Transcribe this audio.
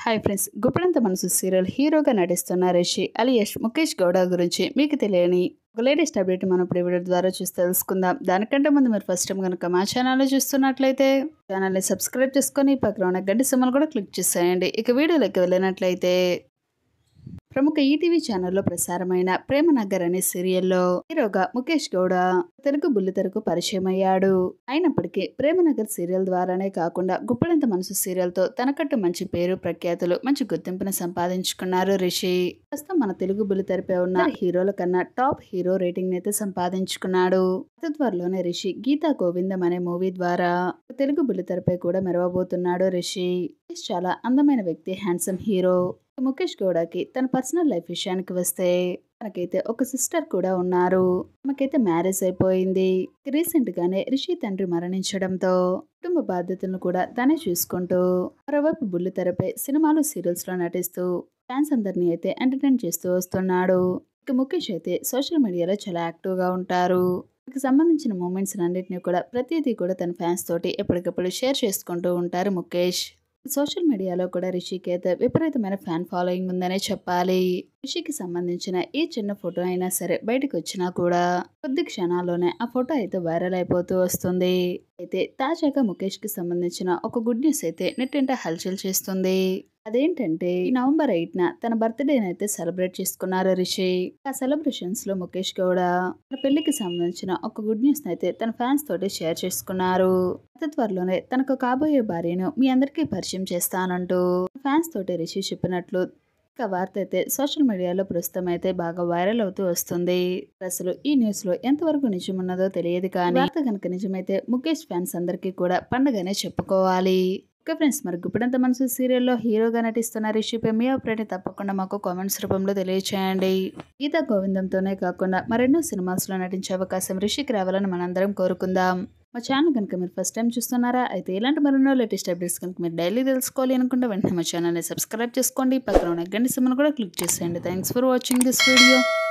hi friends గుప్పడంత మనసు serial హీరోగా నటిస్తున్న రిషి అలియష్ ముఖేష్ గౌడ గురించి మీకు తెలియని ఒక లేటెస్ట్ అప్డేట్ మనం ఇప్పుడు ఈ వీడియో ద్వారా చూసి తెలుసుకుందాం దానికంటే ముందు మీరు ఫస్ట్ టైం కనుక మా ఛానల్లో చూస్తున్నట్లయితే ఛానల్ని సబ్స్క్రైబ్ చేసుకొని పక్కన ఉన్న గంట సింబల్ కూడా క్లిక్ చేసేయండి ఇక వీడియోలోకి వెళ్ళినట్లయితే ప్రముఖ ఈటీవీ ఛానల్లో ప్రసారమైన ప్రేమ నగర్ అనే సీరియల్లో హీరోగా ముఖేష్ గౌడ తెలుగు బుల్లితెరకు పరిచయం అయ్యాడు అయినప్పటికీ ప్రేమ నగర్ సీరియల్ ద్వారానే కాకుండా గుప్పడంత మనసు సీరియల్తో తనకట్టు మంచి పేరు ప్రఖ్యాతులు మంచి గుర్తింపును సంపాదించుకున్నారు రిషి ప్రస్తుతం మన తెలుగు బుల్లితెరపై ఉన్న హీరోల కన్నా టాప్ హీరో రేటింగ్ అయితే సంపాదించుకున్నాడు అతి త్వరలోనే రిషి గీతా గోవిందం అనే మూవీ ద్వారా తెలుగు బుల్లితెరపై కూడా మెరవబోతున్నాడు రిషి చాలా అందమైన వ్యక్తి హ్యాండ్సమ్ హీరో ముఖేష్ గౌడకి తన పర్సనల్ లైఫ్ విషయానికి వస్తే తనకైతే ఒక సిస్టర్ కూడా ఉన్నారు ఆమెకైతే మ్యారేజ్ అయిపోయింది రీసెంట్ గానే రిషి తండ్రి మరణించడంతో కుటుంబ బాధ్యతలను కూడా తనే చూసుకుంటూ మరోవైపు బుల్లి తెరపై సినిమాలు సీరియల్స్ లో నటిస్తూ ఫ్యాన్స్ అందరినీ అయితే ఎంటర్టైన్ చేస్తూ వస్తున్నాడు ఇక ముఖేష్ అయితే సోషల్ మీడియాలో చాలా యాక్టివ్ గా ఉంటారు తనకు సంబంధించిన మూమెంట్స్ అన్నింటినీ కూడా ప్రతిదీ కూడా తన ఫ్యాన్స్ తోటి ఎప్పటికప్పుడు షేర్ చేసుకుంటూ ఉంటారు ముఖేష్ సోషల్ మీడియాలో కూడా రిషికి అయితే విపరీతమైన ఫ్యాన్ ఫాలోయింగ్ ఉందనే చెప్పాలి రిషికి సంబంధించిన ఈ చిన్న ఫోటో అయినా సరే బయటకు వచ్చినా కూడా కొద్ది క్షణాల్లోనే ఆ ఫోటో అయితే వైరల్ అయిపోతూ వస్తుంది అయితే తాజాగా ముఖేష్ కి సంబంధించిన ఒక గుడ్ న్యూస్ అయితే నెట్టింట హల్చల్ చేస్తుంది అదేంటంటే ఈ నవంబర్ ఎయిట్ న తన బర్త్డే అయితే సెలబ్రేట్ చేసుకున్నారు రిషి ఆ సెలబ్రేషన్స్ లో ముఖేష్ గౌడ తన పెళ్లికి సంబంధించిన ఒక గుడ్ న్యూస్ అయితే తన ఫ్యాన్స్ తోటి షేర్ చేసుకున్నారు అతి త్వరలోనే తనకు కాబోయే భార్యను మీ అందరికీ పరిచయం చేస్తానంటూ ఫ్యాన్స్ తోటి రిషి చెప్పినట్లు ఇక వార్త అయితే సోషల్ మీడియాలో ప్రస్తుతం అయితే బాగా వైరల్ అవుతూ వస్తుంది అసలు ఈ న్యూస్ లో ఎంతవరకు నిజమున్నదో తెలియదు కానీ వార్త కనుక నిజమైతే ముఖేష్ ఫ్యాన్స్ అందరికీ కూడా పండగనే చెప్పుకోవాలి ఓకే ఫ్రెండ్స్ మరి గుప్పిడంత మనసు సీరియల్లో హీరోగా నటిస్తున్న రిషిపై మీ అభిప్రాయం తప్పకుండా మాకు కామెంట్స్ రూపంలో తెలియచేయండి గీతా గోవిందంతోనే కాకుండా మరెన్నో సినిమాస్లో నటించే అవకాశం రిషికి రావాలని మనందరం కోరుకుందాం మా ఛానల్ కనుక మీరు ఫస్ట్ టైం చూస్తున్నారా అయితే ఇలాంటి మరెన్నో లేటెస్ట్ అప్డేట్స్ కనుక మీరు డైలీ తెలుసుకోవాలి అనుకుంటే వెంటనే మా ఛానల్ని సబ్స్క్రైబ్ చేసుకోండి పక్కన ఉన్న గంట సిమ్మను కూడా క్లిక్ చేసేయండి thanks for watching this video